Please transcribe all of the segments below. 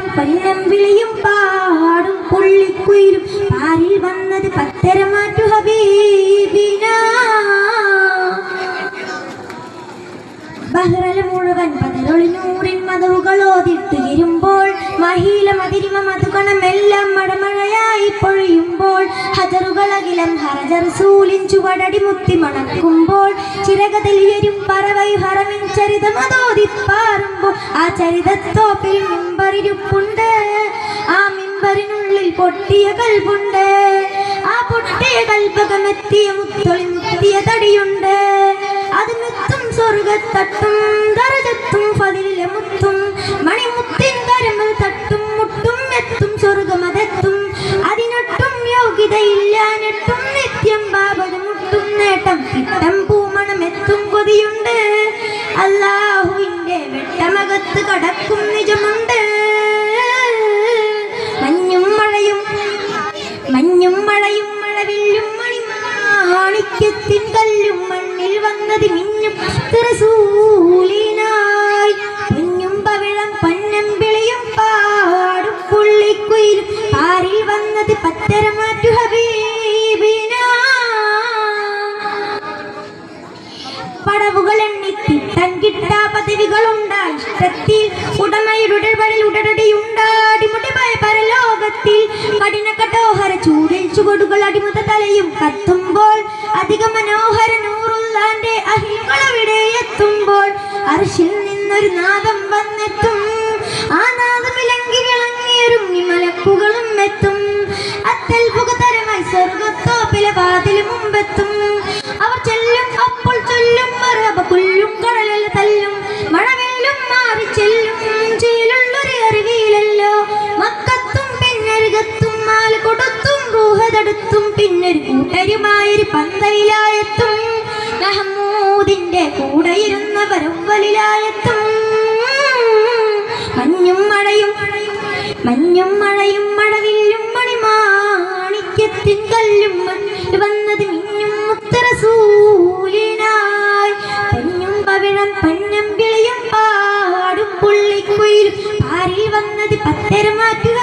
പവിഴം പന്നമ്പിളിയും പാടും പുള്ളിക്കുയിലും പാരിൽ വന്നത് പത്തരമാറ്റു ഹബീബിന ബഹ്റല മുഴുവൻ പതിരൊളിനൂറിൻ മതവുകൾ ഓതിട്ടുയരുമ്പോൾ മഹീല മതിരിമ മധുകണമെല്ലാം മടമഴയായി പൊഴിയുമ്പോൾ ഹജറുകളകിലം ഹരജർസൂലിൻ ചുവടടി മുത്തി മണക്കുമ്പോൾ ചിരകതലിയരും പറവൈ ഹറമിൻ ചരിതം അതോതിപ്പാറുമ്പോൾ ആ ചരിതത്തോപ്പിൽ മിമ്പറിരുപ്പുണ്ട് ആ മിമ്പറിനുള്ളിൽ പൊട്ടിയ കൽബുണ്ട് ആ പൊട്ടിയ കൽപകമെത്തിയ മുത്തൊളി മുത്തിയ തടിയുണ്ട് അത് മുത്തും സ്വർഗത്തട്ടും ദറജത്തും ഫതിലെ മുത്തും മണിമുത്തിൻ കരമൽ തട്ടും മുട്ടും എത്തും സ്വർഗമതെത്തും അതിനൊട്ടും യോഗ്യതയില്ലാനെട്ടും നിത്യം ബാബത് മുട്ടും നേട്ടം കിട്ടം പൂമണം എത്തും കൊതിയുണ്ട് അല്ലാഹുവിന്റെ വെട്ടമകത്ത് കടക്കും നിജമുണ്ട് മഞ്ഞും മഴയും മഞ്ഞും മഴയും മഴവില്ലും മണിമാണിക്യത്തിൻ കല്ലും മണ്ണിൽ വന്നത് മിന്നും റസൂലിനായി കുഞ്ഞും പവിഴം പന്നമ്പിളിയും പാടും പുള്ളിക്കുയിലും പാരിൽ വന്നത് പത്തരമാറ്റു ഹബീബിനാ പടവുകൾ എണ്ണിത്തി തങ്കിട്ട പദവികളുണ്ട ഇഷ്ടത്തിൽ ഉടമയുടെ വഴിൽ ഉടനടിയുണ്ടാടിമുടി ഭയ പരലോകത്തിൽ കഠിന കടോഹര ചൂടിൽ ചുവടുകൾ അടിമുത തലയും കത്തുമ്പോൾ അധിക മനോഹര നൂറുള്ളാന്റെ അഹികളവിടെ എത്തുമ്പോൾ അർഷിൽ നിന്നൊരു നാദം വന്നെത്തും ആ നാദം വിളങ്ങി വിളങ്ങിയൊരും മലക്കുകളും എത്തും അത്തൽ പുകതരമായി സ്വർഗത്തോപ്പിലെ വാതിൽ മുമ്പെത്തും അവർ ചെല്ലും അപ്പോൾ ചൊല്ലും മറബ പുല്ലും കടലിൽ തല്ലും മഴവെല്ലും മാറി ചെല്ലും ചേലുള്ളൊരു അറിവിയിലല്ലോ മക്കത്തും പിന്നരികത്തും മാല കൊടുത്തും റൂഹതെടുത്തും പിന്നൊരു കൂട്ടരുമായൊരു പന്തലിലായെത്തും മഹമ്മൂദിന്റെ കൂടെ ഇരുന്നവരും വലിലായെത്തും മഞ്ഞും മഴയും മഞ്ഞും മഴയും മഴവില്ലും മണിമാണിക്യത്തിൻ കല്ലും മണ്ണിൽ വന്നത് മിന്നും മുത്തറസൂലിനായി പൊന്നും പവിഴം പന്നം കിളിയും പാടും പുള്ളിക്കുയിലും പാരിൽ വന്നത് പത്തരമാറ്റുക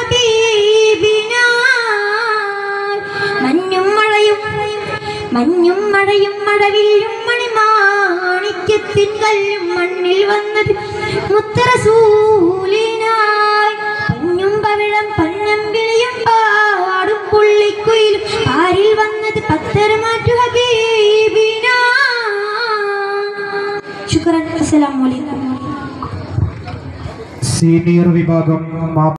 മഞ്ഞും മഴയും മഞ്ഞും മഴയും മഴവില്ലും മണിമാണിക്യത്തിൻ കല്ലും മണ്ണിൽ വന്നത് മുത്തറസൂലിനായി പൊന്നും പവിഴം പന്നം കിളിയും പാടും പുള്ളിക്കുയിലും പാരിൽ വന്നത് പത്തരമാറ്റു ഹബീബിന ശുക്രൻ അസ്സലാമു അലൈക്കും സീനിയർ വിഭാഗം മാ